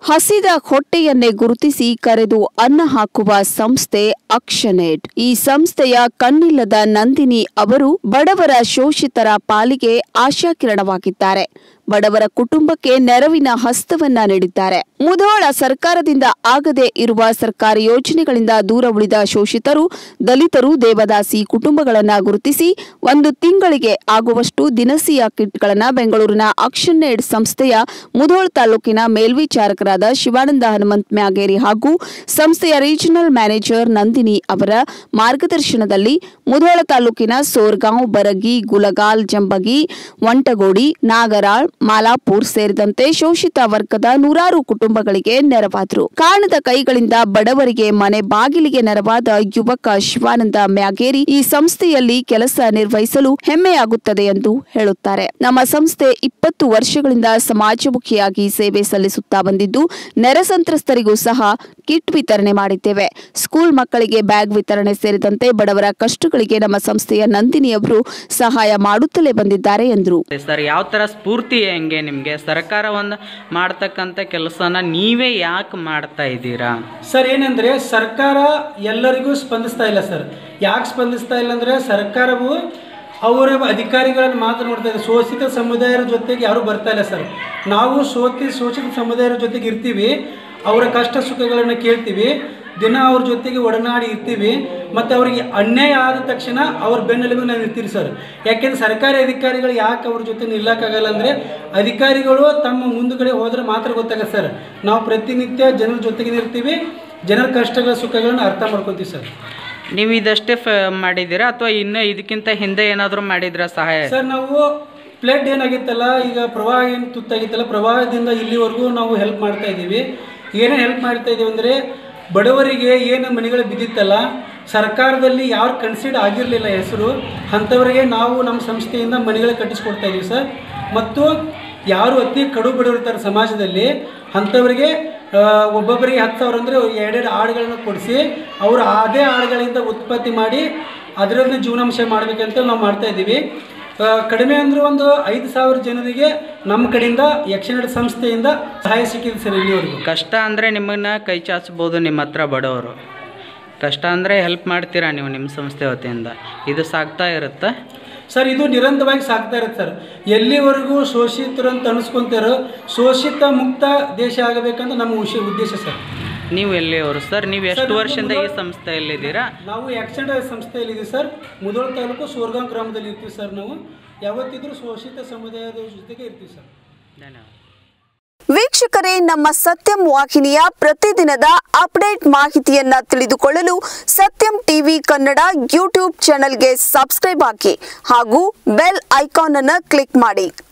ಹಸಿದ ಹೊಟ್ಟೆಯನ್ನೇ ಗುರುತಿಸಿ ಕರೆದು ಅನ್ನ ಹಾಕುವ ಸಂಸ್ಥೆ ಅಕ್ಷನೆಟ್ ಈ ಸಂಸ್ಥೆಯ ಕಣ್ಣಿಲ್ಲದ ನಂದಿನಿ ಅವರು ಬಡವರ ಶೋಷಿತರ ಪಾಲಿಗೆ ಆಶಾಕಿರಣವಾಗಿದ್ದಾರೆ ಬಡವರ ಕುಟುಂಬಕ್ಕೆ ನೆರವಿನ ಹಸ್ತವನ್ನ ನೀಡಿದ್ದಾರೆ ಮುಧೋಳ ಸರ್ಕಾರದಿಂದ ಆಗದೇ ಇರುವ ಸರ್ಕಾರಿ ಯೋಜನೆಗಳಿಂದ ದೂರ ಉಳಿದ ಶೋಷಿತರು ದಲಿತರು ದೇವದಾಸಿ ಕುಟುಂಬಗಳನ್ನ ಗುರುತಿಸಿ ಒಂದು ತಿಂಗಳಿಗೆ ಆಗುವಷ್ಟು ದಿನಸಿಯ ಕಿಟ್ಗಳನ್ನ ಬೆಂಗಳೂರಿನ ಅಕ್ಷನ್ ಏಡ್ ಸಂಸ್ಥೆಯ ಮುಧೋಳ ತಾಲೂಕಿನ ಮೇಲ್ವಿಚಾರಕರಾದ ಶಿವಾನಂದ ಹನುಮಂತ್ ಮ್ಯಾಗೇರಿ ಹಾಗೂ ಸಂಸ್ಥೆಯ ರೀಜನಲ್ ಮ್ಯಾನೇಜರ್ ನಂದಿನಿ ಅವರ ಮಾರ್ಗದರ್ಶನದಲ್ಲಿ ಮುಧೋಳ ತಾಲೂಕಿನ ಸೋರ್ಗಾಂವ್ ಬರಗಿ ಗುಲಗಾಲ್ ಜಂಬಗಿ ವಂಟಗೋಡಿ ನಾಗರಾಳ್ ಮಾಲಾಪುರ್ ಸೇರಿದಂತೆ ಶೋಷಿತ ವರ್ಗದ ನೂರಾರು ಕುಟುಂಬಗಳಿಗೆ ನೆರವಾದರು ಕಾಣದ ಕೈಗಳಿಂದ ಬಡವರಿಗೆ ಮನೆ ಬಾಗಿಲಿಗೆ ನೆರವಾದ ಯುವಕ ಶಿವಾನಂದ ಮ್ಯಾಗೇರಿ ಈ ಸಂಸ್ಥೆಯಲ್ಲಿ ಕೆಲಸ ನಿರ್ವಹಿಸಲು ಹೆಮ್ಮೆಯಾಗುತ್ತದೆ ಎಂದು ಹೇಳುತ್ತಾರೆ ನಮ್ಮ ಸಂಸ್ಥೆ ಇಪ್ಪತ್ತು ವರ್ಷಗಳಿಂದ ಸಮಾಜಮುಖಿಯಾಗಿ ಸೇವೆ ಸಲ್ಲಿಸುತ್ತಾ ಬಂದಿದ್ದು ನೆರೆ ಸಂತ್ರಸ್ತರಿಗೂ ಸಹ ಕಿಟ್ ವಿತರಣೆ ಮಾಡಿದ್ದೇವೆ ಸ್ಕೂಲ್ ಮಕ್ಕಳಿಗೆ ಬ್ಯಾಗ್ ವಿತರಣೆ ಸೇರಿದಂತೆ ಬಡವರ ಕಷ್ಟಗಳಿಗೆ ನಮ್ಮ ಸಂಸ್ಥೆಯ ನಂದಿನಿಯವರು ಸಹಾಯ ಮಾಡುತ್ತಲೇ ಬಂದಿದ್ದಾರೆ ಎಂದರು ಸರ್ ಯಾವ ಥರ ಸ್ಫೂರ್ತಿ ಹೆಂಗೆ ನಿಮಗೆ ಸರ್ಕಾರ ಒಂದು ಮಾಡ್ತಕ್ಕಂಥ ಕೆಲಸನ ನೀವೇ ಯಾಕೆ ಮಾಡ್ತಾ ಇದ್ದೀರಾ ಸರ್ ಏನಂದರೆ ಸರ್ಕಾರ ಎಲ್ಲರಿಗೂ ಸ್ಪಂದಿಸ್ತಾ ಇಲ್ಲ ಸರ್ ಯಾಕೆ ಸ್ಪಂದಿಸ್ತಾ ಇಲ್ಲ ಅಂದರೆ ಸರ್ಕಾರವು ಅವರ ಅಧಿಕಾರಿಗಳನ್ನು ಮಾತ್ರ ನೋಡ್ತಾ ಇದೆ ಶೋಷಿತ ಸಮುದಾಯರ ಜೊತೆಗೆ ಯಾರೂ ಬರ್ತಾ ಇಲ್ಲ ಸರ್ ನಾವು ಶೋತಿ ಶೋಷಿತ ಸಮುದಾಯರ ಜೊತೆಗೆ ಇರ್ತೀವಿ ಅವರ ಕಷ್ಟ ಸುಖಗಳನ್ನು ಕೇಳ್ತೀವಿ ದಿನ ಅವ್ರ ಜೊತೆಗೆ ಒಡನಾಡಿ ಇರ್ತೀವಿ ಮತ್ತು ಅವರಿಗೆ ಅನ್ಯಾಯ ಆದ ತಕ್ಷಣ ಅವ್ರ ಬೆನ್ನೆಲುಬು ನಾವು ಇರ್ತೀವಿ ಸರ್ ಯಾಕೆಂದ್ರೆ ಸರ್ಕಾರಿ ಅಧಿಕಾರಿಗಳು ಯಾಕೆ ಅವ್ರ ಜೊತೆ ನಿಲ್ಲಕ್ಕಾಗಲ್ಲ ಅಂದರೆ ಅಧಿಕಾರಿಗಳು ತಮ್ಮ ಮುಂದುಗಡೆ ಹೋದ್ರೆ ಮಾತ್ರ ಗೊತ್ತಾಗತ್ತೆ ಸರ್ ನಾವು ಪ್ರತಿನಿತ್ಯ ಜನರ ಜೊತೆಗೆ ಇರ್ತೀವಿ ಜನರ ಕಷ್ಟಗಳ ಸುಖಗಳನ್ನು ಅರ್ಥ ಮಾಡ್ಕೊತೀವಿ ಸರ್ ನೀವು ಇದಷ್ಟೇ ಫ ಮಾಡಿದ್ದೀರಾ ಅಥವಾ ಇನ್ನೂ ಇದಕ್ಕಿಂತ ಹಿಂದೆ ಏನಾದರೂ ಮಾಡಿದ್ರಾ ಸಹಾಯ ಸರ್ ನಾವು ಫ್ಲಡ್ ಏನಾಗಿತ್ತಲ್ಲ ಈಗ ಪ್ರವಾಹ ಏನು ತುತ್ತಾಗಿತ್ತಲ್ಲ ಪ್ರವಾಹದಿಂದ ಇಲ್ಲಿವರೆಗೂ ನಾವು ಹೆಲ್ಪ್ ಮಾಡ್ತಾ ಇದ್ದೀವಿ ಏನೇನು ಹೆಲ್ಪ್ ಮಾಡ್ತಾ ಇದ್ದೀವಿ ಅಂದರೆ ಬಡವರಿಗೆ ಏನು ಮನೆಗಳು ಬಿದ್ದಿತ್ತಲ್ಲ ಸರ್ಕಾರದಲ್ಲಿ ಯಾರು ಕನ್ಸಿಡರ್ ಆಗಿರಲಿಲ್ಲ ಹೆಸರು ಅಂಥವರಿಗೆ ನಾವು ನಮ್ಮ ಸಂಸ್ಥೆಯಿಂದ ಮನೆಗಳು ಕಟ್ಟಿಸ್ಕೊಡ್ತಾ ಇದ್ದೀವಿ ಸರ್ ಮತ್ತು ಯಾರು ಅತಿ ಕಡು ಬಡವರು ಇರ್ತಾರೆ ಸಮಾಜದಲ್ಲಿ ಅಂಥವರಿಗೆ ಆ, ಒಬ್ಬೊಬ್ಬರಿಗೆ ಹತ್ತು ಸಾವಿರ ಅಂದರೆ ಎರಡೆರಡು ಆಡುಗಳನ್ನು ಕೊಡಿಸಿ ಅವರು ಅದೇ ಆಡುಗಳಿಂದ ಉತ್ಪತ್ತಿ ಮಾಡಿ ಅದರಲ್ಲಿ ಜೀವನಾಂಶ ಮಾಡಬೇಕಂತ ನಾವು ಮಾಡ್ತಾ ಇದ್ದೀವಿ ಆ, ಕಡಿಮೆ ಅಂದರೆ ಒಂದು ಐದು ಸಾವಿರ ಜನರಿಗೆ ನಮ್ಮ ಕಡೆಯಿಂದ ಯಕ್ಷನಡ ಸಂಸ್ಥೆಯಿಂದ ಸಹಾಯ ಸಿಕ್ಕಿದೆ ಸರ್ ಇಲ್ಲಿವರೆಗೂ ಕಷ್ಟ ಅಂದರೆ ನಿಮ್ಮನ್ನ ಕೈ ಚಾಚ್ಬೋದು ನಿಮ್ಮ ಹತ್ರ ಬಡವರು ಕಷ್ಟ ಅಂದರೆ ಹೆಲ್ಪ್ ಮಾಡ್ತೀರಾ ನೀವು ನಿಮ್ಮ ಸಂಸ್ಥೆ ವತಿಯಿಂದ ಇದು ಸಾಗ್ತಾ ಇರುತ್ತಾ ಸರ್ ಇದು ನಿರಂತರವಾಗಿ ಸಾಗ್ತಾ ಇರುತ್ತೆ ಸರ್ ಎಲ್ಲಿವರೆಗೂ ಶೋಷಿತರು ಅಂತ ಅನಿಸ್ಕೊಂತಾರೋ ಶೋಷಿತ ಮುಕ್ತ ದೇಶ ಆಗಬೇಕಂತ ನಮ್ಮ ಉಶ ಉದ್ದೇಶ ಸರ್ ನೀವು ಎಲ್ಲಿಯವರು ಸರ್ ನೀವು ಎಷ್ಟು ಸರ್, ವರ್ಷದಿಂದ ಈ ನಮ್ದು- ಸಂಸ್ಥೆಯಲ್ಲಿದ್ದೀರಾ ನಾವು ಆ್ಯಕ್ಷನ್ ಸಂಸ್ಥೆಯಲ್ಲಿದ್ದೀವಿ ಸರ್ ಮುದೋಳ ತಾಲೂಕು ಸೋರ್ಗಾಂವ್ ಗ್ರಾಮದಲ್ಲಿ ಇರ್ತೀವಿ ಸರ್ ನಾವು ಯಾವತ್ತಿದ್ರೂ ಶೋಷಿತ ಸಮುದಾಯದ ಜೊತೆಗೆ ಇರ್ತೀವಿ ಸರ್ ಧನ್ಯವಾದ ವೀಕ್ಷಕರೇ ನಮ್ಮ ಸತ್ಯಂ ವಾಹಿನಿಯ ಪ್ರತಿದಿನದ ಅಪ್ಡೇಟ್ ಮಾಹಿತಿಯನ್ನ ತಿಳಿದುಕೊಳ್ಳಲು ಸತ್ಯಂ ಟಿವಿ ಕನ್ನಡ ಯೂಟ್ಯೂಬ್ ಚಾನೆಲ್ಗೆ ಸಬ್ಸ್ಕ್ರೈಬ್ ಹಾಕಿ ಹಾಗೂ ಬೆಲ್ ಐಕಾನ್ ಅನ್ನು ಕ್ಲಿಕ್ ಮಾಡಿ